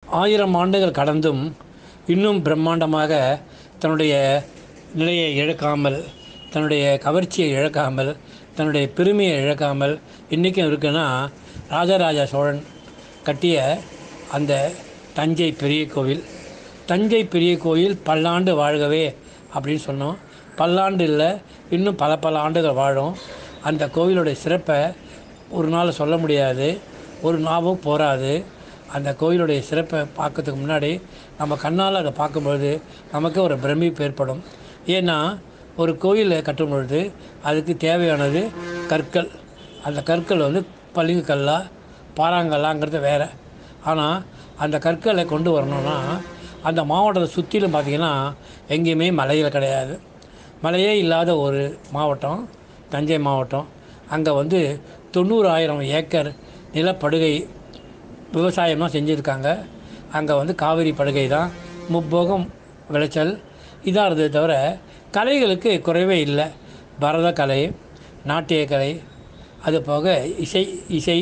ஆயிரம் ஆண்டுகள் கடந்தும் இன்னும் பிரம்மாண்டமாக தன்னுடைய நிலையை இழக்காமல் தன்னுடைய கவர்ச்சியை இழக்காமல் தன்னுடைய பெருமையை இழக்காமல் இன்றைக்கும் இருக்குன்னா ராஜராஜ சோழன் கட்டிய அந்த தஞ்சை பெரிய கோவில் தஞ்சை பெரிய கோயில் பல்லாண்டு வாழ்கவே அப்படின்னு சொன்னோம் பல்லாண்டு இல்லை இன்னும் பல பல ஆண்டுகள் வாழும் அந்த கோவிலுடைய சிறப்பை ஒரு நாள் சொல்ல முடியாது ஒரு நாவும் போராது அந்த கோயிலுடைய சிறப்பை பார்க்கறதுக்கு முன்னாடி நம்ம கண்ணால் அதை பார்க்கும்பொழுது நமக்கு ஒரு பிரமிப்பு ஏற்படும் ஏன்னா ஒரு கோயிலை கட்டும் பொழுது அதுக்கு தேவையானது கற்கள் அந்த கற்கள் வந்து பளிங்கு கல்லா பாறாங்கல்லாங்கிறது வேறு ஆனால் அந்த கற்களை கொண்டு வரணும்னா அந்த மாவட்டத்தை சுற்றிலும் பார்த்திங்கன்னா எங்கேயுமே மலைகள் கிடையாது மலையே இல்லாத ஒரு மாவட்டம் தஞ்சை மாவட்டம் அங்கே வந்து தொண்ணூறாயிரம் ஏக்கர் நிலப்படுகை விவசாயம்லாம் செஞ்சுருக்காங்க அங்கே வந்து காவிரி படுகை தான் முப்போகம் விளைச்சல் இதாக இருந்தது தவிர கலைகளுக்கு குறைவே இல்லை பரதக்கலை நாட்டியக்கலை அது போக இசை இசை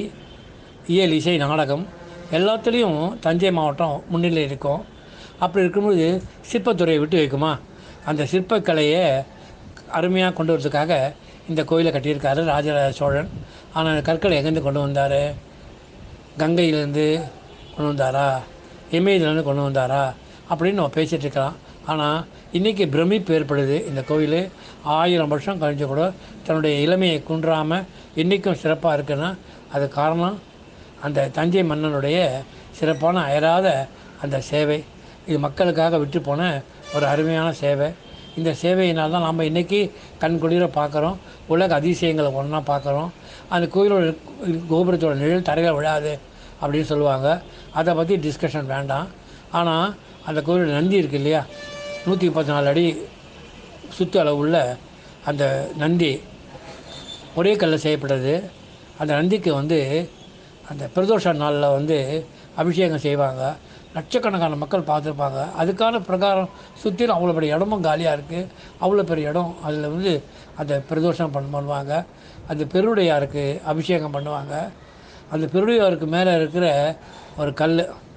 இயல் இசை நாடகம் எல்லாத்துலேயும் தஞ்சை மாவட்டம் முன்னிலை இருக்கும் அப்படி இருக்கும்போது சிற்பத்துறையை விட்டு வைக்குமா அந்த சிற்பக்கலையை அருமையாக கொண்டு வரதுக்காக இந்த கோயிலை கட்டியிருக்காரு ராஜராஜ சோழன் ஆனால் அந்த கற்களை எங்கேருந்து கொண்டு வந்தார் கங்கையிலேருந்து கொண்டு வந்தாரா இமயத்துலேருந்து கொண்டு வந்தாரா அப்படின்னு நம்ம பேசிகிட்டு இருக்கலாம் ஆனால் இன்றைக்கி பிரமிப்பு ஏற்படுது இந்த கோவில் ஆயிரம் வருஷம் கழிஞ்சு கூட தன்னுடைய இளமையை குன்றாமல் இன்றைக்கும் சிறப்பாக இருக்குன்னா அது காரணம் அந்த தஞ்சை மன்னனுடைய சிறப்பான அயராத அந்த சேவை இது மக்களுக்காக விட்டு போன ஒரு அருமையான சேவை இந்த சேவையினால் தான் நம்ம இன்றைக்கி கண் குளிர பார்க்குறோம் உலக அதிசயங்களை ஒன்றா பார்க்குறோம் அந்த கோயிலோட கோபுரத்தோட நிழல் தரையில் விழாது அப்படின்னு சொல்லுவாங்க அதை பற்றி டிஸ்கஷன் வேண்டாம் ஆனால் அந்த கோயிலோட நந்தி இருக்கு இல்லையா நூற்றி முப்பத்தி நாலு அடி சுற்று அளவுள்ள அந்த நந்தி ஒரே கல்லில் செய்யப்பட்டது அந்த நந்திக்கு வந்து அந்த பிரதோஷ நாளில் வந்து அபிஷேகம் செய்வாங்க லட்சக்கணக்கான மக்கள் பார்த்துருப்பாங்க அதுக்கான பிரகாரம் சுற்றிலும் அவ்வளோ பெரிய இடமும் காலியாக இருக்குது அவ்வளோ பெரிய இடம் அதில் வந்து அந்த பிரதோஷம் பண்ண பண்ணுவாங்க அந்த பெருவுடையாருக்கு அபிஷேகம் பண்ணுவாங்க அந்த பெருவுடையாருக்கு மேலே இருக்கிற ஒரு கல்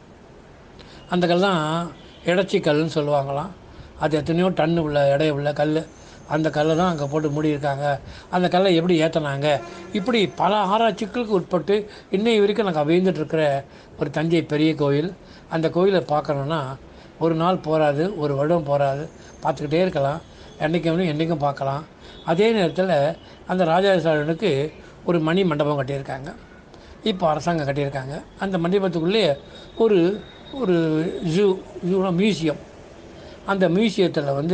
அந்த கல் தான் இடைச்சி கல்லுன்னு சொல்லுவாங்களாம் அது எத்தனையோ டன்னு உள்ள எடை உள்ள கல் அந்த கல்லை தான் அங்கே போட்டு மூடியிருக்காங்க அந்த கல்லை எப்படி ஏற்றினாங்க இப்படி பல ஆராய்ச்சிகளுக்கு உட்பட்டு இன்னை வரைக்கும் நாங்கள் வியந்துட்டுருக்கிற ஒரு தஞ்சை பெரிய கோயில் அந்த கோயிலை பார்க்கணுன்னா ஒரு நாள் போகாது ஒரு வருடம் போகாது பார்த்துக்கிட்டே இருக்கலாம் என்றைக்கும் என்றைக்கும் பார்க்கலாம் அதே நேரத்தில் அந்த ராஜராஜ சோழனுக்கு ஒரு மணி மண்டபம் கட்டியிருக்காங்க இப்போ அரசாங்கம் கட்டியிருக்காங்க அந்த மண்டபத்துக்குள்ளே ஒரு ஒரு ஜூ ஜூனா மியூசியம் அந்த மியூசியத்தில் வந்து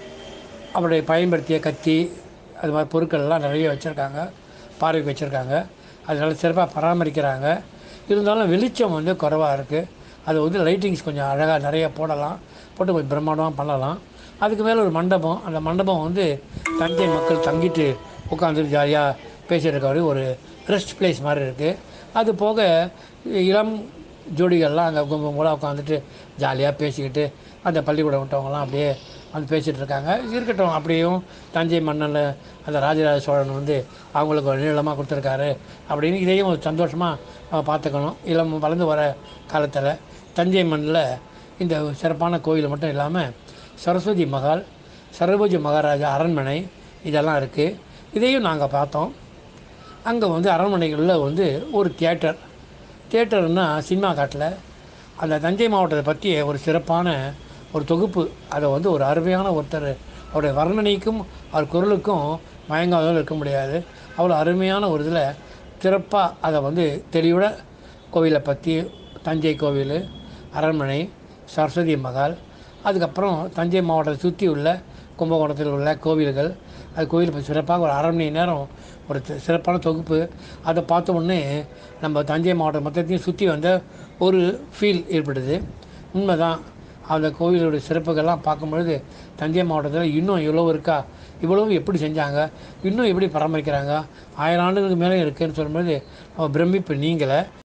அவருடைய பயன்படுத்திய கத்தி அது மாதிரி பொருட்கள்லாம் நிறைய வச்சுருக்காங்க பார்வைக்கு வச்சுருக்காங்க அதனால் சிறப்பாக பராமரிக்கிறாங்க இருந்தாலும் வெளிச்சம் வந்து குறைவாக இருக்குது அது வந்து லைட்டிங்ஸ் கொஞ்சம் அழகாக நிறைய போடலாம் போட்டு கொஞ்சம் பிரம்மாண்டமாக பண்ணலாம் அதுக்கு மேலே ஒரு மண்டபம் அந்த மண்டபம் வந்து தஞ்சை மக்கள் தங்கிட்டு உட்காந்துட்டு ஜாலியாக பேசிட்டு இருக்க ஒரு ரெஸ்ட் பிளேஸ் மாதிரி இருக்குது அது போக இளம் ஜோடிகள்லாம் அங்கே கும்பகூட உட்காந்துட்டு ஜாலியாக பேசிக்கிட்டு அந்த பள்ளிக்கூடம் விட்டவங்கலாம் அப்படியே வந்து பேசிகிட்டு இருக்காங்க இருக்கட்டும் அப்படியும் தஞ்சை மன்னன் அந்த ராஜராஜ சோழன் வந்து அவங்களுக்கு ஒரு நீளமாக கொடுத்துருக்காரு அப்படின்னு இதையும் ஒரு சந்தோஷமாக பார்த்துக்கணும் இளம் வளர்ந்து வர காலத்தில் தஞ்சை மண்ணில் இந்த சிறப்பான கோயில் மட்டும் இல்லாமல் சரஸ்வதி மகால் சரபோஜி மகாராஜா அரண்மனை இதெல்லாம் இருக்குது இதையும் நாங்கள் பார்த்தோம் அங்கே வந்து அரண்மனைகளில் வந்து ஒரு தியேட்டர் தியேட்டர்னா சினிமா காட்டில் அந்த தஞ்சை மாவட்டத்தை பற்றி ஒரு சிறப்பான ஒரு தொகுப்பு அதை வந்து ஒரு அருமையான ஒருத்தர் அவருடைய வர்ணனைக்கும் அவர் குரலுக்கும் மயங்காதவர்கள் இருக்க முடியாது அவ்வளோ அருமையான ஒரு இதில் சிறப்பாக அதை வந்து தெளிவுட கோவிலை பற்றி தஞ்சை கோவில் அரண்மனை சரஸ்வதி மகால் அதுக்கப்புறம் தஞ்சை மாவட்டத்தை சுற்றி உள்ள கும்பகோணத்தில் உள்ள கோவில்கள் அது கோயில் பற்றி சிறப்பாக ஒரு அரை மணி நேரம் ஒரு சி- சிறப்பான தொகுப்பு அதை பார்த்த உடனே நம்ம தஞ்சை மாவட்டம் மொத்தத்தையும் சுற்றி வந்த ஒரு ஃபீல் ஏற்படுது உண்மைதான் அந்த கோவிலுடைய சிறப்புகள்லாம் பார்க்கும்பொழுது தஞ்சை மாவட்டத்தில் இன்னும் இவ்வளோ இருக்கா இவ்வளவு எப்படி செஞ்சாங்க இன்னும் எப்படி பராமரிக்கிறாங்க ஆயிரம் ஆண்டுகளுக்கு மேலே இருக்குன்னு சொல்லும்போது நம்ம பிரமிப்பு நீங்கலை